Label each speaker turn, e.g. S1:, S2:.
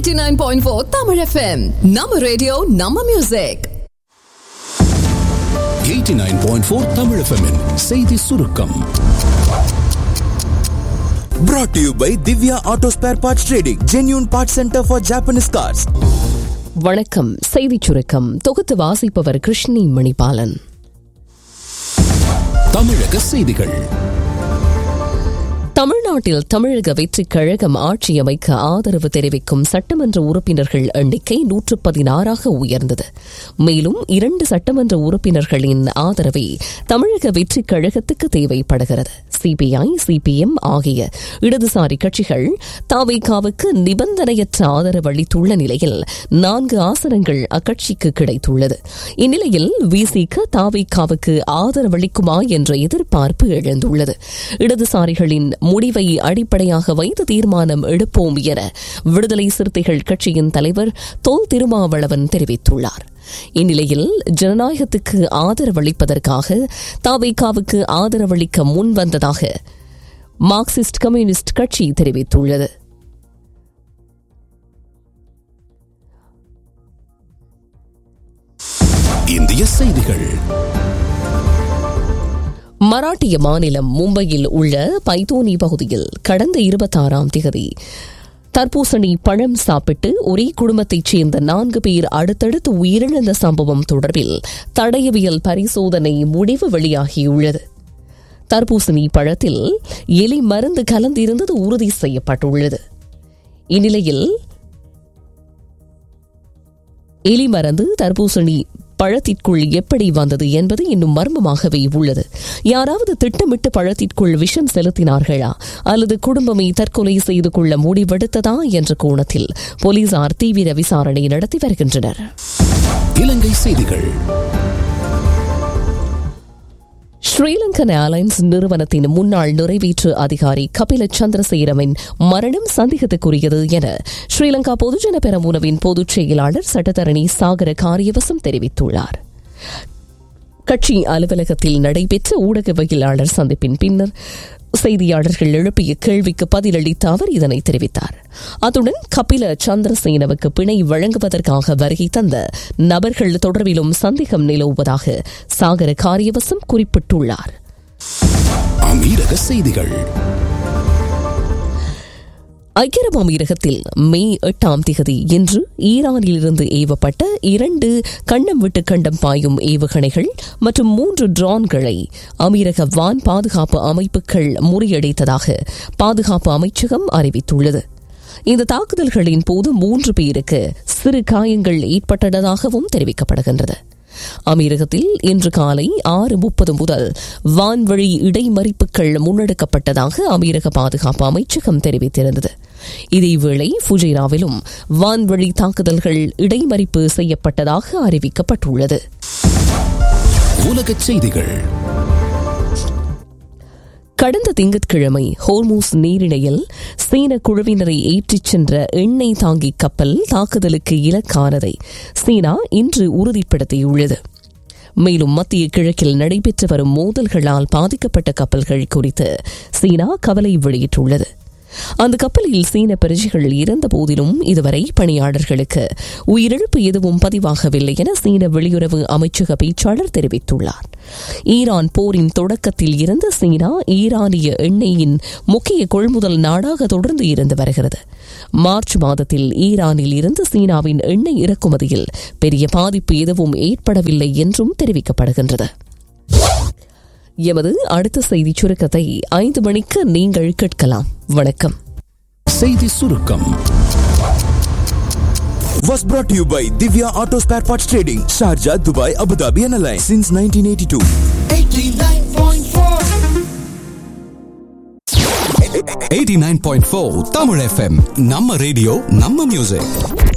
S1: 89.4 Tamil FM. Nama radio, Nama music.
S2: 89.4 Tamil FM -இன் செய்தி சுருக்கம்
S3: Brought to you by Divya Auto Spare Parts Trading, genuine parts center for Japanese cars.
S4: வணக்கம் செய்திச் சுருக்கம் தொகுத்து வாசிப்பவர் கிருஷ்ணி மணிபாலன்
S2: தமிழக செய்திகள்
S4: தமிழ்நாட்டில் தமிழக வெற்றிக் கழகம் ஆட்சி அமைக்க ஆதரவு தெரிவிக்கும் சட்டமன்ற உறுப்பினர்கள் எண்ணிக்கை நூற்று பதினாறாக உயர்ந்தது மேலும் இரண்டு சட்டமன்ற உறுப்பினர்களின் ஆதரவே தமிழக வெற்றிக் கழகத்துக்கு தேவைப்படுகிறது சிபிஐ சிபிஎம் ஆகிய இடதுசாரி கட்சிகள் தாவேகாவுக்கு நிபந்தனையற்ற ஆதரவு அளித்துள்ள நிலையில் நான்கு ஆசனங்கள் அக்கட்சிக்கு கிடைத்துள்ளது இந்நிலையில் விசிக தாவேகாவுக்கு ஆதரவளிக்குமா என்ற எதிர்பார்ப்பு எழுந்துள்ளது இடதுசாரிகளின் முடிவை அடிப்படையாக வைத்து தீர்மானம் எடுப்போம் என விடுதலை சிறுத்தைகள் கட்சியின் தலைவர் தொல் திருமாவளவன் தெரிவித்துள்ளார் இந்நிலையில் ஜனநாயகத்துக்கு ஆதரவளிப்பதற்காக தாவேகாவுக்கு ஆதரவளிக்க முன்வந்ததாக மார்க்சிஸ்ட் கம்யூனிஸ்ட் கட்சி தெரிவித்துள்ளது
S2: இந்திய செய்திகள்
S4: மராட்டிய மாநிலம் மும்பையில் உள்ள பைத்தோனி பகுதியில் கடந்த இருபத்தாறாம் தேதி தர்பூசணி பழம் சாப்பிட்டு ஒரே குடும்பத்தைச் சேர்ந்த நான்கு பேர் அடுத்தடுத்து உயிரிழந்த சம்பவம் தொடர்பில் தடயவியல் பரிசோதனை முடிவு வெளியாகியுள்ளது தர்பூசணி பழத்தில் எலி மருந்து கலந்திருந்தது உறுதி செய்யப்பட்டுள்ளது இந்நிலையில் எலி மருந்து தர்பூசணி பழத்திற்குள் எப்படி வந்தது என்பது இன்னும் மர்மமாகவே உள்ளது யாராவது திட்டமிட்டு பழத்திற்குள் விஷம் செலுத்தினார்களா அல்லது குடும்பமே தற்கொலை செய்து கொள்ள முடிவெடுத்ததா என்ற கோணத்தில் போலீசார் தீவிர விசாரணை நடத்தி வருகின்றனர்
S2: இலங்கை செய்திகள்
S4: ஸ்ரீலங்கன் ஏர்லைன்ஸ் நிறுவனத்தின் முன்னாள் நிறைவேற்று அதிகாரி கபில சந்திரசேரவின் மரணம் சந்தேகத்துக்குரியது என ஸ்ரீலங்கா பொதுஜன பெரமுனவின் பொதுச் செயலாளர் சட்டத்தரணி சாகர காரியவசம் தெரிவித்துள்ளார் கட்சி அலுவலகத்தில் நடைபெற்ற ஊடகவியலாளர் சந்திப்பின் பின்னர் செய்தியாளர்கள் எழுப்பிய கேள்விக்கு பதிலளித்த அவர் இதனை தெரிவித்தார் அத்துடன் கபில சந்திரசேனவுக்கு பிணை வழங்குவதற்காக வருகை தந்த நபர்கள் தொடர்பிலும் சந்தேகம் நிலவுவதாக சாகர காரியவசம் குறிப்பிட்டுள்ளார்
S2: அமீரக செய்திகள்
S4: ஐக்கிய அரபு அமீரகத்தில் மே எட்டாம் திகதி இன்று ஈரானிலிருந்து ஏவப்பட்ட இரண்டு கண்டம் விட்டு கண்டம் பாயும் ஏவுகணைகள் மற்றும் மூன்று ட்ரோன்களை அமீரக வான் பாதுகாப்பு அமைப்புகள் முறியடித்ததாக பாதுகாப்பு அமைச்சகம் அறிவித்துள்ளது இந்த தாக்குதல்களின் போது மூன்று பேருக்கு சிறு காயங்கள் ஏற்பட்டதாகவும் தெரிவிக்கப்படுகின்றது அமீரகத்தில் இன்று காலை ஆறு முப்பது முதல் வான்வழி இடைமறிப்புகள் முன்னெடுக்கப்பட்டதாக அமீரக பாதுகாப்பு அமைச்சகம் தெரிவித்திருந்தது இதேவேளை ஃபுஜைராவிலும் வான்வழி தாக்குதல்கள் இடைமறிப்பு செய்யப்பட்டதாக அறிவிக்கப்பட்டுள்ளது
S2: உலகச் செய்திகள்
S4: கடந்த திங்கட்கிழமை ஹோர்மூஸ் நீரிணையில் சீன குழுவினரை ஏற்றிச் சென்ற எண்ணெய் தாங்கி கப்பல் தாக்குதலுக்கு இலக்கானதை சீனா இன்று உறுதிப்படுத்தியுள்ளது மேலும் மத்திய கிழக்கில் நடைபெற்று வரும் மோதல்களால் பாதிக்கப்பட்ட கப்பல்கள் குறித்து சீனா கவலை வெளியிட்டுள்ளது அந்த கப்பலில் சீன பிரஜைகள் இருந்த போதிலும் இதுவரை பணியாளர்களுக்கு உயிரிழப்பு எதுவும் பதிவாகவில்லை என சீன வெளியுறவு அமைச்சக பேச்சாளர் தெரிவித்துள்ளார் ஈரான் போரின் தொடக்கத்தில் இருந்து சீனா ஈரானிய எண்ணெயின் முக்கிய கொள்முதல் நாடாக தொடர்ந்து இருந்து வருகிறது மார்ச் மாதத்தில் ஈரானில் இருந்து சீனாவின் எண்ணெய் இறக்குமதியில் பெரிய பாதிப்பு எதுவும் ஏற்படவில்லை என்றும் தெரிவிக்கப்படுகின்றது எமது அடுத்த செய்தி சுருக்கத்தை ஐந்து மணிக்கு நீங்கள் கேட்கலாம் வணக்கம்
S2: செய்தி சுருக்கம்
S3: Was brought to you by Divya Auto Spare Parts Trading, Sharjah, Dubai, Abu Dhabi, and Alliance since 1982.
S2: 89.4 Tamil FM நம்ம ரேடியோ நம்ம மியூசிக்